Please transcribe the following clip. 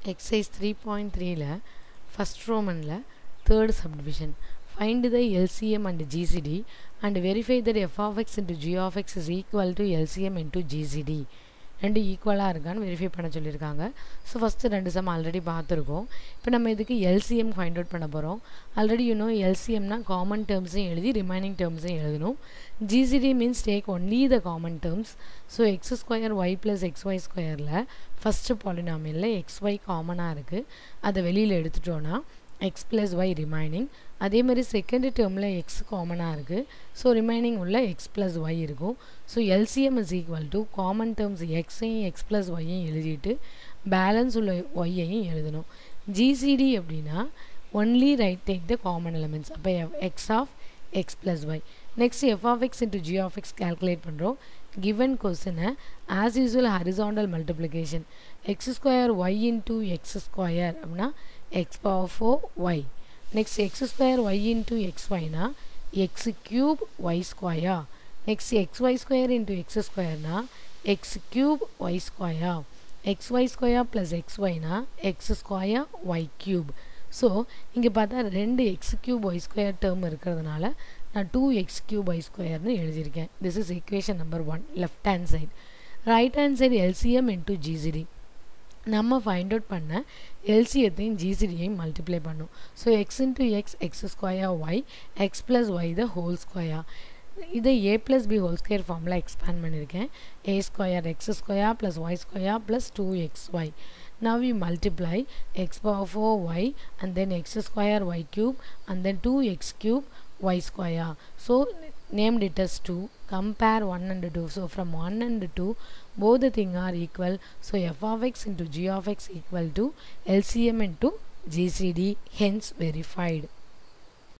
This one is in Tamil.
எக்ஸசைஸ் த்ரீ பாயிண்ட் த்ரீல ஃபஸ்ட் ரோமனில் third subdivision find the LCM and GCD and verify that f of x into g of x is equal to LCM into GCD ரெண்டு ஈக்குவலாக இருக்கான்னு வெரிஃபை பண்ண சொல்லியிருக்காங்க ஸோ ஃபஸ்ட்டு ரெண்டு சம் ஆல்ரெடி பார்த்துருக்கோம் இப்போ நம்ம இதுக்கு எல்சிஎம் ஃபைண்ட் அவுட் பண்ண போகிறோம் ஆல்ரெடி யூனோ எல்சிஎம்னா காமன் டேர்ம்ஸையும் எழுதி ரிமைனிங் டேர்ம்ஸையும் எழுதணும் GCD means take only the common terms so x square y plus X y ஸ்கொயரில் ஃபஸ்ட்டு பாலினாமியலில் எக்ஸ் ஒய் காமனாக இருக்குது அதை வெளியில் எடுத்துட்டோன்னா எக்ஸ் ப்ளஸ் ஒய் ரிமைனிங் அதே மாதிரி செகண்ட் டேர்மில் எக்ஸ் காமனாக இருக்குது ஸோ ரிமைனிங் உள்ள எக்ஸ் ப்ளஸ் ஒய் இருக்கும் so LCM is equal to common terms எக்ஸையும் எக்ஸ் ப்ளஸ் ஒய்யையும் எழுதிட்டு பேலன்ஸ் உள்ள ஒய்யையும் எழுதணும் ஜிசிடி அப்படின்னா only right take the common elements அப்போ x of x plus y next f of x into g of x calculate பண்ணுறோம் கிவன் கொஸ்டினை as usual horizontal multiplication x square y into x square அப்படின்னா x power four y next x square y into x ஒய்னா x cube y square next x y square into x ஸ்கொயர்னா x cube y square x y square plus x ஒய்னா x square y cube so இங்கே பார்த்தா ரெண்டு x cube y square term இருக்கிறதுனால நான் டூ எக்ஸ் க்யூப் ஒய் ஸ்கொயர்னு எழுதியிருக்கேன் this is equation number one left hand side right hand side LCM into GCD நம்ம ஃபைண்ட் அவுட் பண்ண எல்சியத்தையும் ஜிசிடியையும் மல்டிப்ளை பண்ணும் so x into x x square y x plus y the whole square இதை a plus b whole square ஃபார்மில் எக்ஸ்பேண்ட் பண்ணியிருக்கேன் a square x square plus y square plus two x y now we multiply x power 4 y and then x square y cube and then 2x cube y square so named it as 2 compare 1 and 2 so from 1 and 2 both the thing are equal so f of x into g of x equal to lcm into gcd hence verified